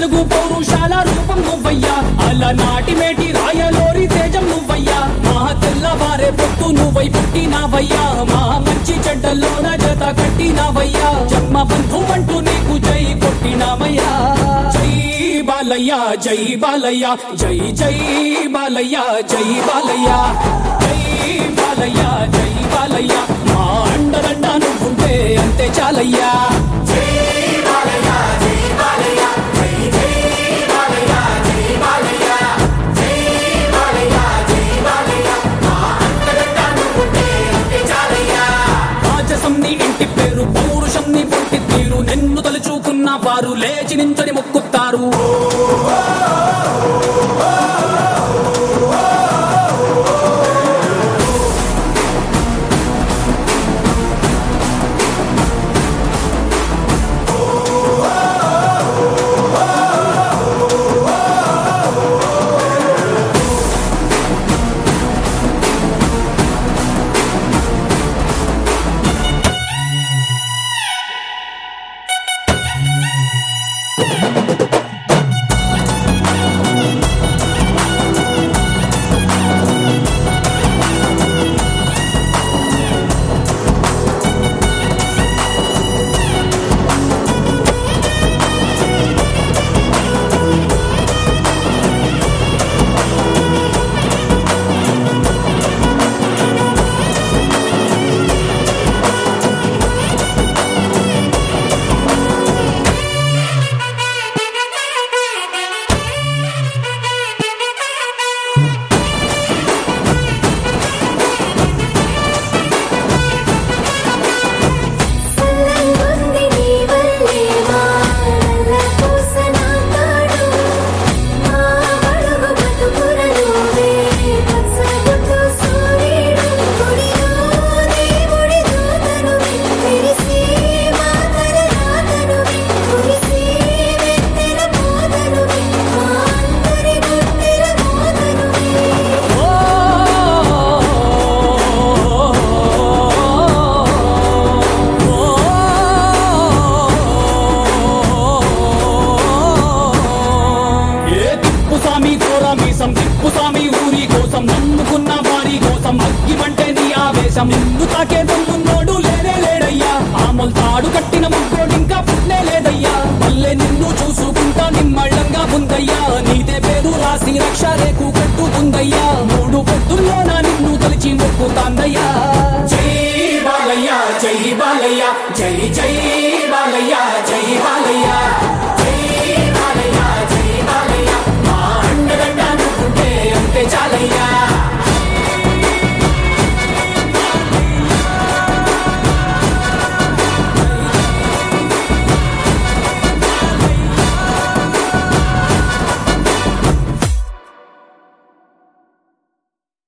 అడుగు పౌరుషాల రూపం నువ్వయ్యా అలా నాటి మేటి రాయలోరి తేజం నువ్వయ్యా మా తెల్లవారే పొత్తు నువ్వై పుట్టినావయ్యా మా మంచి చెడ్డల్లోన జత కట్టినావయ్యా జన్మ బంధు అంటూ నీకు జై కొట్టినామయ్యా జై బాలయ్య జై బాలయ్య జై జై బాలయ్య జై బాలయ్య జై బాలయ్య జై బాలయ్య మా అండదండ నువ్వుంటే అంతే చాలయ్యా రాజసం నీ ఇంటి పేరు పౌరుషం నీ పుట్టి తీరు నిన్ను తలుచుకున్న వారు లేచి నించని మొక్కుతారు సల్లగుంది నీ వల్లే మా నల్ల పూసన తాడు మా అడుగు బతుకుర నువ్వే పచ్చగుట్టు సూర్యుడు గుడిలో దేవుడి దూతనువే తెలిసి మా తలరాతనువే కురిసి వెన్నెల మోదనువే మా అందరి గుండెల మోదనువే ఏ తిప్పు స్వామి కోర మీసం తిప్పు స్వామి ఊరి కోసం నమ్ముకున్న వారి కోసం అగ్గిమంటే నీ ఆవేశం నిన్ను తాకే దమ్మున్నోడు లేనే లేడయ్యా ఆమల్ తాడు కట్టిన ముగ్గోడు ఇంకా పుట్నే లేదయ్యా మళ్ళీ నిన్ను చూసుకుంటా నిమ్మళ్ళంగా ఉందయ్యా నీదే పేరు రాసి రక్ష రేకు కట్టుకుందయ్యా మూడు పొద్దుల్లోన నిన్ను తలిచి మొక్కుతాందయ్యా జై బాలయ్య జై బాలయ్య జై జై బాలయ్య జై బాలయ్య